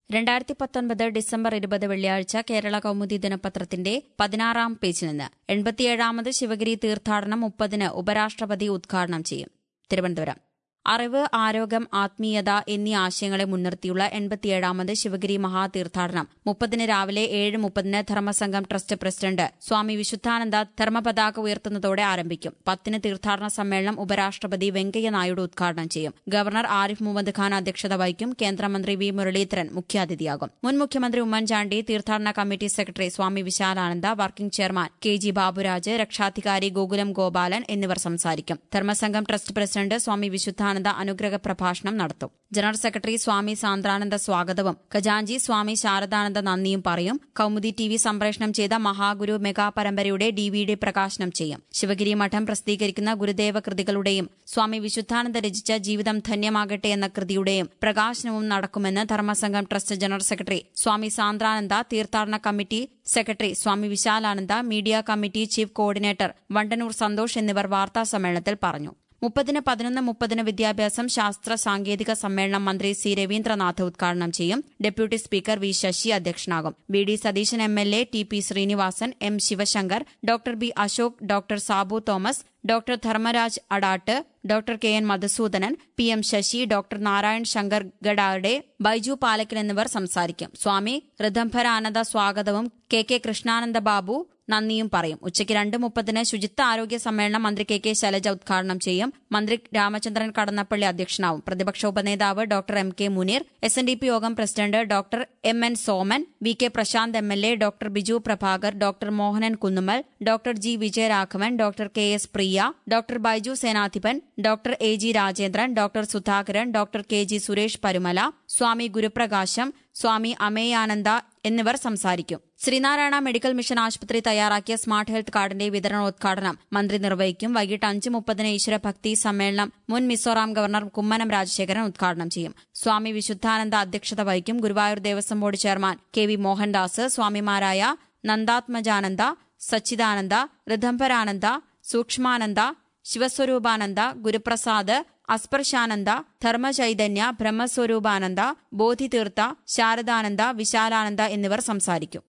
രണ്ടായിരത്തി പത്തൊൻപത് ഡിസംബർ ഇരുപത് വെള്ളിയാഴ്ച കേരള കൗമുദി ദിനപത്രത്തിന്റെ പതിനാറാം പേജിൽ നിന്ന് എൺപത്തിയേഴാമത് ശിവഗിരി തീർത്ഥാടനം മുപ്പതിന് ഉപരാഷ്ട്രപതി ഉദ്ഘാടനം ചെയ്യും തിരുവനന്തപുരം അറിവ് ആരോഗ്യം ആത്മീയത എന്നീ ആശയങ്ങളെ മുൻനിർത്തിയുള്ള എൺപത്തിയേഴാമത് ശിവഗിരി മഹാതീർത്ഥാടനം മുപ്പതിന് രാവിലെ ഏഴ് മുപ്പതിന് ധർമ്മസംഘം ട്രസ്റ്റ് പ്രസിഡന്റ് സ്വാമി വിശുദ്ധാനന്ദ ധർമ്മപതാക ഉയർത്തുന്നതോടെ ആരംഭിക്കും പത്തിന് തീർത്ഥാടന സമ്മേളനം ഉപരാഷ്ട്രപതി വെങ്കയ്യ നായിഡു ഉദ്ഘാടനം ചെയ്യും ഗവർണർ ആരിഫ് മുഹമ്മദ് ഖാൻ അധ്യക്ഷത വഹിക്കും കേന്ദ്രമന്ത്രി വി മുരളീധരൻ മുഖ്യാതിഥിയാകും മുൻ മുഖ്യമന്ത്രി ഉമ്മൻചാണ്ടി തീർത്ഥാടന committee secretary Swami Vishalananda working chairman K G Baburaj രക്ഷാധികാരി ഗോകുലം ഗോപാലൻ എന്നിവർ സംസാരിക്കും ധർമ്മസംഘം ട്രസ്റ്റ് പ്രസിഡന്റ് സ്വാമി വിശുദ്ധാനന്ദ അനുഗ്രഹ പ്രഭാഷണം നടത്തും ജനറൽ സെക്രട്ടറി സ്വാമി സാന്ദ്രാനന്ദ സ്വാഗതവും ഖജാൻജി സ്വാമി ശാരദാനന്ദ നന്ദിയും പറയും കൌമുദി ടി വി സംപ്രേഷണം ചെയ്ത മഹാഗുരു മെഗാ പരമ്പരയുടെ ഡിവിഡി പ്രകാശനം ചെയ്യും ശിവഗിരി മഠം പ്രസിദ്ധീകരിക്കുന്ന ഗുരുദേവ കൃതികളുടെയും സ്വാമി വിശുദ്ധാനന്ദ രചിച്ച ജീവിതം ധന്യമാകട്ടെ എന്ന കൃതിയുടെയും പ്രകാശനവും നടക്കുമെന്ന് Dharmasangham trust general secretary Swami Sandrananda തീർത്ഥാടന committee secretary Swami Vishalananda media committee chief coordinator Vandanoor Santhosh എന്നിവർ വാർത്താ സമ്മേളനത്തിൽ പറഞ്ഞു മുപ്പതിന് പതിനൊന്ന് മുപ്പതിന് വിദ്യാഭ്യാസം ശാസ്ത്ര സാങ്കേതിക സമ്മേളനം മന്ത്രി സി രവീന്ദ്രനാഥ് ഉദ്ഘാടനം ചെയ്യും ഡെപ്യൂട്ടി സ്പീക്കർ വി ശശി അധ്യക്ഷനാകും B D Satheesan M L A T P Sreenivasan M Sivasankar doctor B Ashok doctor Sabu Thomas doctor Dharmaraj Adattu doctor K N Madhusoodanan P M Sasi doctor Narayan Shankar Gadade Baiju Palakkal എന്നിവർ സംസാരിക്കും സ്വാമി ഋതംഭരാനന്ദ സ്വാഗതവും കെ കെ കൃഷ്ണാനന്ദ ബാബു നന്ദിയും പറയും ഉച്ചയ്ക്ക് രണ്ട് മുപ്പതിന് ശുചിത്വ ആരോഗ്യ സമ്മേളനം മന്ത്രി കെ കെ ശൈലജ ഉദ്ഘാടനം ചെയ്യും മന്ത്രി രാമചന്ദ്രൻ കടന്നപ്പള്ളി അധ്യക്ഷനാവും പ്രതിപക്ഷ ഉപനേതാവ് doctor M K Muneer S N D P യോഗം president doctor M N Soman V K Prasanth M L A doctor Biju Prabhakar doctor Mohanan Kunnummal doctor G Vijayaraghavan doctor K S Priya doctor Baiju Senadhipan doctor A G Rajendran doctor Sudhakaran doctor K G Suresh Parumala Swami Guruprakasam Swami Ameyananda എന്നിവർ സംസാരിക്കും Sreenarayana medical mission ആശുപത്രി തയ്യാറാക്കിയ smart health കാർഡിന്റെ വിതരണോദ്ഘാടനം മന്ത്രി നിർവഹിക്കും വൈകിട്ട് അഞ്ച് മുപ്പതിന് ഈശ്വരഭക്തി സമ്മേളനം മുൻ മിസോറാം ഗവർണർ കുമ്മനം രാജശേഖരൻ ഉദ്ഘാടനം ചെയ്യും സ്വാമി വിശുദ്ധാനന്ദ അധ്യക്ഷത വഹിക്കും Guruvayur Devaswom board chairman K V Mohandas സ്വാമിമാരായ നന്ദാത്മജാനന്ദ സച്ചിദാനന്ദ ഋതംബരാനന്ദ സൂക്ഷ്മാനന്ദ ശിവസ്വരൂപാനന്ദ ഗുരുപ്രസാദ് അസ്പർശാനന്ദ ധർമ്മചൈതന്യ ബ്രഹ്മസ്വരൂപാനന്ദ ബോധിതീർത്ഥ ശാരദാനന്ദ വിശാലാനന്ദ എന്നിവർ സംസാരിക്കും